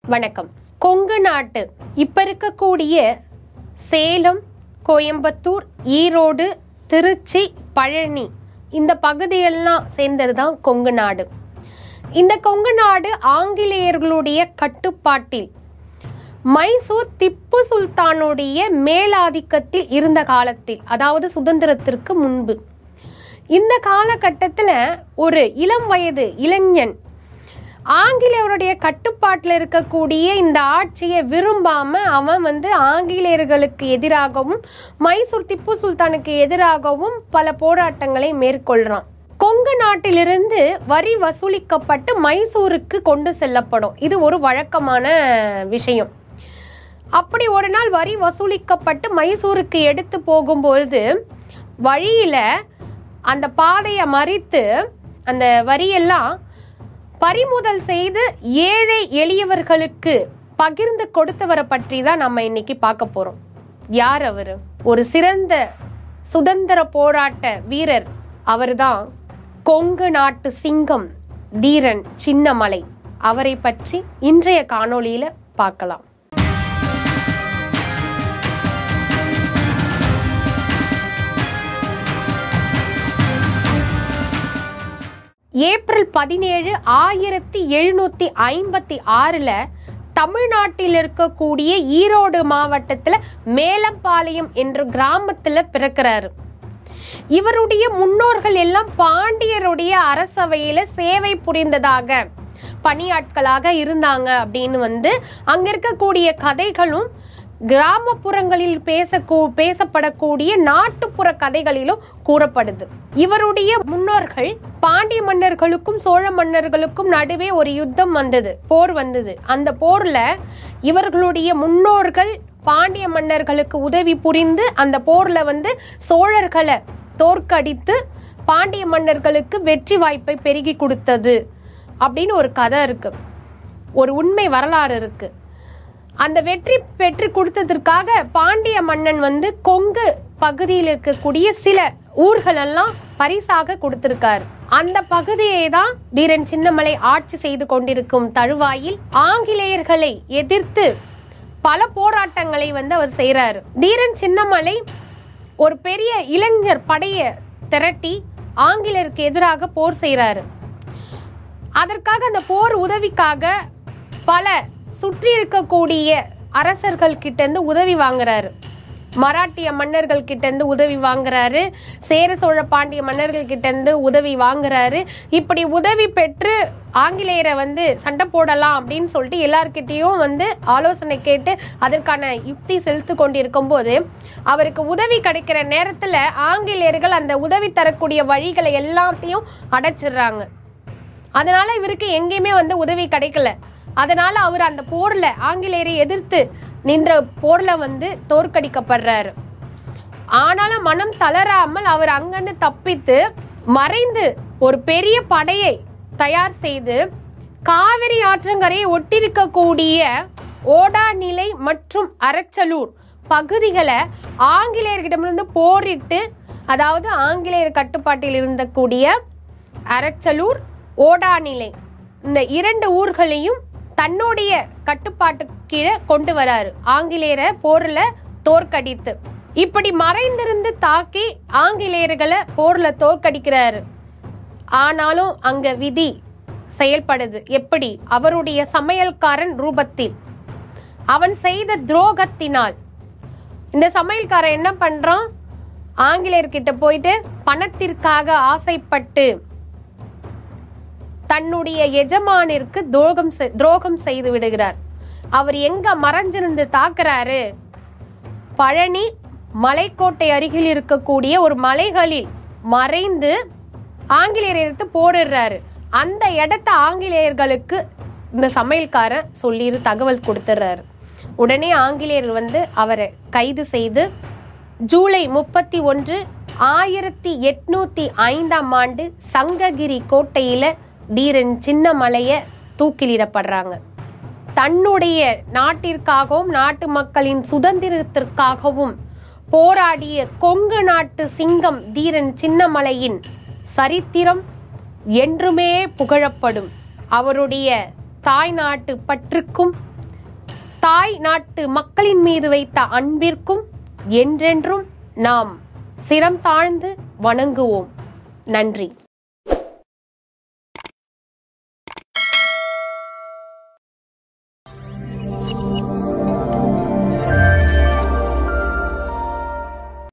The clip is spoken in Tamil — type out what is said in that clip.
வணக்கம் கொங்கு நாட்டு இப்ப இருக்கக்கூடிய சேலம் கோயம்புத்தூர் ஈரோடு திருச்சி பழனி இந்த பகுதியெல்லாம் சேர்ந்தது தான் கொங்கு நாடு இந்த கொங்கு நாடு ஆங்கிலேயர்களுடைய கட்டுப்பாட்டில் மைசூர் திப்பு சுல்தானுடைய மேலாதிக்கத்தில் இருந்த காலத்தில் அதாவது சுதந்திரத்திற்கு முன்பு இந்த காலகட்டத்தில் ஒரு இளம் வயது இளைஞன் ஆங்கிலேயருடைய கட்டுப்பாட்டில் இருக்கக்கூடிய இந்த ஆட்சியை விரும்பாம அவன் வந்து ஆங்கிலேயர்களுக்கு எதிராகவும் மைசூர் திப்பு சுல்தானுக்கு எதிராகவும் பல போராட்டங்களை மேற்கொள்றான் கொங்கு நாட்டிலிருந்து வரி வசூலிக்கப்பட்டு மைசூருக்கு கொண்டு செல்லப்படும் இது ஒரு வழக்கமான விஷயம் அப்படி ஒரு நாள் வரி வசூலிக்கப்பட்டு மைசூருக்கு எடுத்து போகும்பொழுது வழியில அந்த பாதையை மறித்து அந்த வரியெல்லாம் பறிமுதல் செய்து ஏழை எளியவர்களுக்கு பகிர்ந்து கொடுத்தவரை பற்றி தான் நம்ம இன்னைக்கு பார்க்க போறோம் யார் அவர் ஒரு சிறந்த சுதந்திர போராட்ட வீரர் அவர்தான் கொங்கு நாட்டு சிங்கம் தீரன் சின்னமலை அவரை பற்றி இன்றைய காணொளியில பார்க்கலாம் ஏப்ரல் பதினேழு ஆயிரத்தி எழுநூத்தி ஐம்பத்தி ஆறுல தமிழ்நாட்டில் இருக்கக்கூடிய ஈரோடு மாவட்டத்துல மேலம்பாளையம் என்ற கிராமத்துல பிறக்கிறாரு இவருடைய முன்னோர்கள் எல்லாம் பாண்டியருடைய அரசவையில சேவை புரிந்ததாக பணியாட்களாக இருந்தாங்க அப்படின்னு வந்து அங்க இருக்கக்கூடிய கதைகளும் கிராமப்புறங்களில் பேச பேசப்படக்கூடிய நாட்டுப்புற கதைகளிலும் கூறப்படுது இவருடைய முன்னோர்கள் பாண்டிய மன்னர்களுக்கும் சோழ மன்னர்களுக்கும் நடுவே ஒரு யுத்தம் வந்தது போர் வந்தது அந்த போர்ல இவர்களுடைய முன்னோர்கள் பாண்டிய மன்னர்களுக்கு உதவி புரிந்து அந்த போர்ல வந்து சோழர்களை தோற்கடித்து பாண்டிய மன்னர்களுக்கு வெற்றி வாய்ப்பை பெருகி கொடுத்தது அப்படின்னு ஒரு கதை இருக்கு ஒரு உண்மை வரலாறு இருக்கு அந்த வெற்றி பெற்று கொடுத்ததற்காக பாண்டிய மன்னன் வந்து கொங்கு பகுதியில் இருக்கக்கூடிய சில ஊர்கள் எல்லாம் பரிசாக கொடுத்திருக்காரு அந்த பகுதியை தான் தீரன் சின்னமலை ஆட்சி செய்து கொண்டிருக்கும் தழுவாயில் ஆங்கிலேயர்களை எதிர்த்து பல போராட்டங்களை வந்து அவர் செய்யறாரு தீரன் சின்னமலை ஒரு பெரிய இளைஞர் படையை திரட்டி ஆங்கிலேயருக்கு எதிராக போர் செய்யறாரு அதற்காக அந்த போர் உதவிக்காக பல சுற்றி இருக்கக்கூடிய அரசர்கள் கிட்ட இருந்து உதவி வாங்குறாரு மராட்டிய மன்னர்கள் கிட்ட இருந்து உதவி வாங்குறாரு சேர சோழ பாண்டிய மன்னர்கள் கிட்ட இருந்து உதவி வாங்குறாரு இப்படி உதவி பெற்று ஆங்கிலேயரை வந்து சண்டை போடலாம் அப்படின்னு சொல்லிட்டு எல்லார்கிட்டயும் வந்து ஆலோசனை கேட்டு அதற்கான யுக்தி செலுத்து கொண்டிருக்கும் போது அவருக்கு உதவி கிடைக்கிற நேரத்துல ஆங்கிலேயர்கள் அந்த உதவி தரக்கூடிய வழிகளை எல்லாத்தையும் அடைச்சிடுறாங்க அதனால இவருக்கு எங்கேயுமே வந்து உதவி கிடைக்கல அதனால அவர் அந்த போர்ல ஆங்கிலேயரை எதிர்த்து நின்ற போர்ல வந்து தோற்கடிக்கப்படுறாரு ஆனாலும் மனம் தளராமல் அவர் அங்கிருந்து தப்பித்து மறைந்து ஒரு பெரிய படையை தயார் செய்து காவிரி ஆற்றங்கரையை ஒட்டிருக்கக்கூடிய ஓடாநிலை மற்றும் அரச்சலூர் பகுதிகளை ஆங்கிலேயர்களிடமிருந்து போரிட்டு அதாவது ஆங்கிலேயர் கட்டுப்பாட்டில் இருந்தக்கூடிய அரச்சலூர் ஓடாநிலை இந்த இரண்டு ஊர்களையும் தன்னுடைய கட்டுப்பாட்டு கீழே கொண்டு வராரு ஆங்கிலேயரை போர்ல தோற்கடித்து இப்படி மறைந்திருந்து தாக்கி ஆங்கிலேயர்களை போர்ல தோற்கடிக்கிறாரு ஆனாலும் அங்க விதி செயல்படுது எப்படி அவருடைய சமையல்காரன் ரூபத்தில் அவன் செய்த துரோகத்தினால் இந்த சமையல்காரன் என்ன பண்றான் ஆங்கிலேயர்கிட்ட போயிட்டு பணத்திற்காக ஆசைப்பட்டு தன்னுடைய எஜமானிற்கு துரோகம் செ- துரோகம் செய்து விடுகிறார் அவர் எங்க மறைஞ்சிருந்து தாக்குறாரு பழனி மலைக்கோட்டை அருகில் இருக்கக்கூடிய ஒரு மலைகளில் மறைந்து ஆங்கிலேயர் எடுத்து போடுறாரு அந்த இடத்த ஆங்கிலேயர்களுக்கு இந்த சமையல்காரன் சொல்லி தகவல் கொடுத்துறாரு உடனே ஆங்கிலேயர் வந்து அவரை கைது செய்து ஜூலை முப்பத்தி ஒன்று ஆயிரத்தி எட்நூத்தி ஐந்தாம் ஆண்டு சங்ககிரி கோட்டையில தீரன் சின்னமலைய தூக்கிலிடப்படுறாங்க தன்னுடைய நாட்டிற்காகவும் நாட்டு மக்களின் சுதந்திரத்திற்காகவும் போராடிய கொங்கு நாட்டு சிங்கம் தீரன் சின்னமலையின் சரித்திரம் என்றுமே புகழப்படும் அவருடைய தாய் நாட்டு பற்றுக்கும் தாய் நாட்டு மக்களின் மீது வைத்த அன்பிற்கும் என்றென்றும் நாம் சிரம் தாழ்ந்து வணங்குவோம் நன்றி